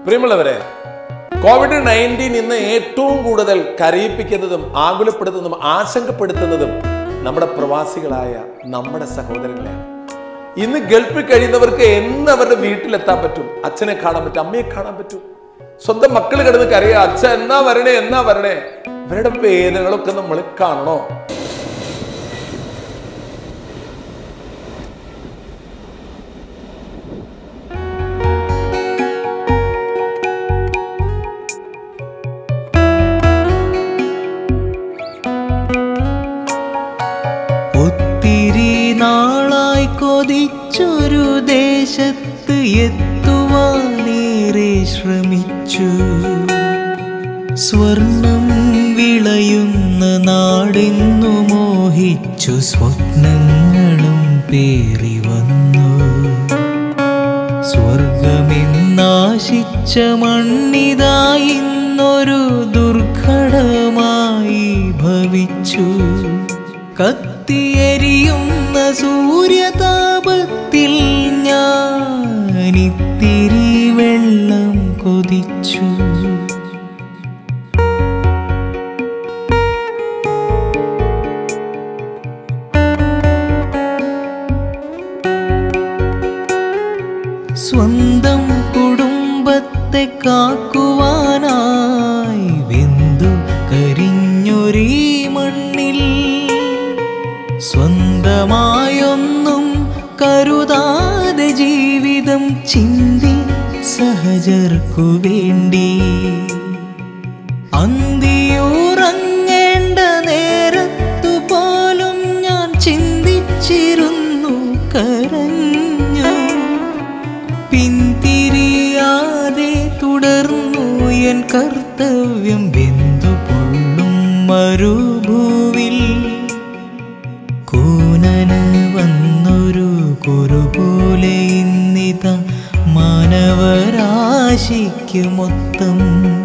പ്രിയമുള്ളവരെ Covid nineteen ഇന്ന് ഏറ്റവും കൂടുതൽ കരയിപ്പിക്കുന്നതും ആകുലപ്പെടുത്തുന്നതും ആശങ്കപ്പെടുത്തുന്നതും നമ്മുടെ പ്രവാസികളായ നമ്മുടെ സഹോദരങ്ങളെയാണ് ഇന്ന് ഗൾഫിൽ കഴിയുന്നവർക്ക് എന്ന് അവരുടെ വീട്ടിലെത്താൻ പറ്റും അച്ഛനെ കാണാൻ പറ്റും അമ്മയെ കാണാൻ പറ്റും സ്വന്തം മക്കൾ കിടന്ന് കരയുക അച്ഛൻ എന്നാ വരണേ എന്നാ വരണേ ഇവരുടെ വേദനകളൊക്കെ നമ്മൾ കാണണോ ഒത്തിരി നാളായി കൊതിച്ചൊരു ദേശത്ത് എത്തുവാനേറെ ശ്രമിച്ചു സ്വർണം വിളയുന്ന നാടെന്നു മോഹിച്ചു സ്വപ്നങ്ങളും പേറി വന്നു സ്വർഗമെന്നാശിച്ച മണ്ണിതായിന്നൊരു ദുർഘടമായി ഭവിച്ചു കത്തിയെരിയുന്ന സൂര്യതാപത്തിൽ ഞാനിത്തിരി വെള്ളം കൊതിച്ചു സ്വന്തം കുടുംബത്തെ കാക്കുവാനായി വെന്തു കരിഞ്ഞൊരീ മണ്ണിൽ സ്വന്തമായൊന്നും കരുതാതെ ജീവിതം ചിന്തി സഹജർക്കു വേണ്ടി അന്തിയുറങ്ങേണ്ട നേരത്തു പോലും ഞാൻ ചിന്തിച്ചിരുന്നു കരഞ്ഞു പിന്തിരിയാതെ തുടർന്നു എൻ കർത്തവ്യം ബിന്ദു പൊള്ളും മരുഭൂവിൽ കൂനന് വന്നൊരു കുറുപോലെ ഇന്നിത മാനവരാശിക്ക് മൊത്തം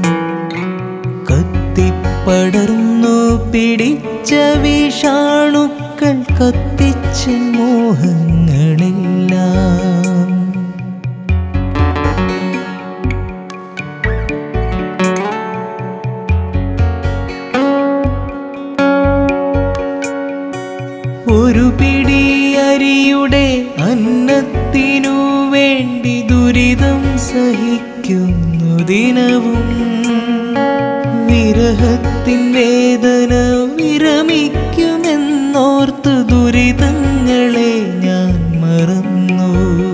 കത്തിപ്പടർന്നു പിടിച്ച വിഷാണുക്കൾ കത്തിച്ച മോഹങ്ങളെല്ലാം ഒരു പിടി അരിയുടെ അന്നത്തിനു വേണ്ടി ദുരിതം സഹിക്കുന്നു ദിനവും വിരഹത്തിൻ വേദന വിരമിക്കുമെന്നോർത്ത് ദുരിതങ്ങളെ ഞാൻ മറന്നു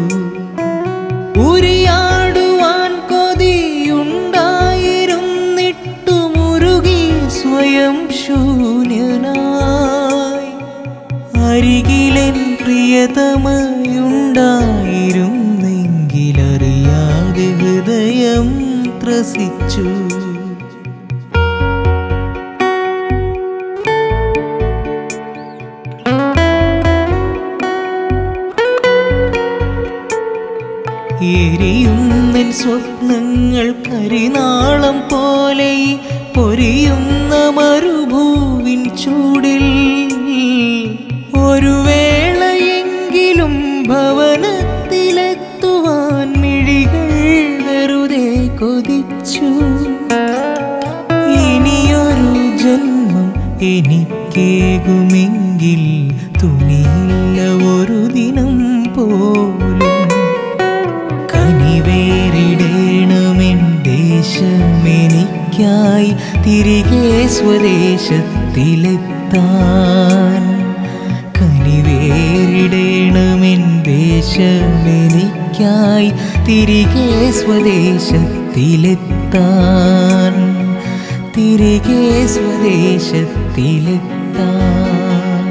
ഉരിയാടുവാൻ കൊതിയുണ്ടായിരുന്നിട്ടു മുരുകി സ്വയം ശൂന്യനായി അരികിലെൻ പ്രിയതമയുണ്ടായിരുന്നെങ്കിലറിയാതെ ഹൃദയം ത്രസിച്ചു എരിയുന്നൻ സ്വപ്നങ്ങൾ കരിനാളം പോലെ ഈ പൊരിയുന്ന മരുഭൂവിൻ ചൂടിൽ ഒരു വേളയെങ്കിലും ഭവനത്തിലെത്തുവാൻ മിഴികൾ വെറുതെ കൊതിച്ചു ഇനിയൊരു ജന്മം എനിക്കേകുമെങ്കിൽ തുണിയില്ല ഒരു ദിനം പോലും കനിവേറിടേണമെൻ ദേശമെനിക്കായി തിരികെ സ്വദേശത്തിലെത്താൻ കനിവേറിടേണമെൻ ദേശമെനിക്കായി തിരികെ സ്വദേശത്തിലെത്താൻ തിരികെ സ്വദേശത്തിലെത്താൻ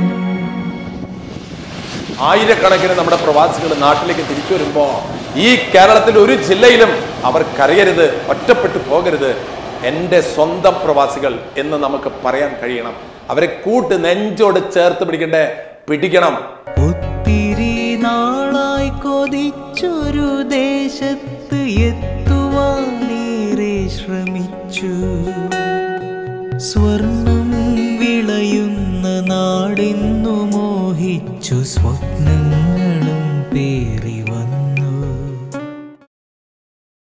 ആയിരക്കണക്കിന് നമ്മുടെ പ്രവാസികൾ നാട്ടിലേക്ക് തിരിച്ചു വരുമ്പോ ഈ കേരളത്തിൽ ഒരു ജില്ലയിലും അവർ കരയരുത് ഒറ്റപ്പെട്ടു പോകരുത് എൻ്റെ സ്വന്തം പ്രവാസികൾ എന്ന് നമുക്ക് പറയാൻ കഴിയണം അവരെ കൂട്ട് നെഞ്ചോട് ചേർത്ത് പിടിക്കണ്ടേ പിടിക്കണം ഒത്തിരി നാളായി കൊതിച്ചൊരു ദേശത്ത് എത്തുവാനേറെ ശ്രമിച്ചു സ്വർണം വിളയുന്ന നാടെന്നു മോഹിച്ചു സ്വപ്നങ്ങളും പേറി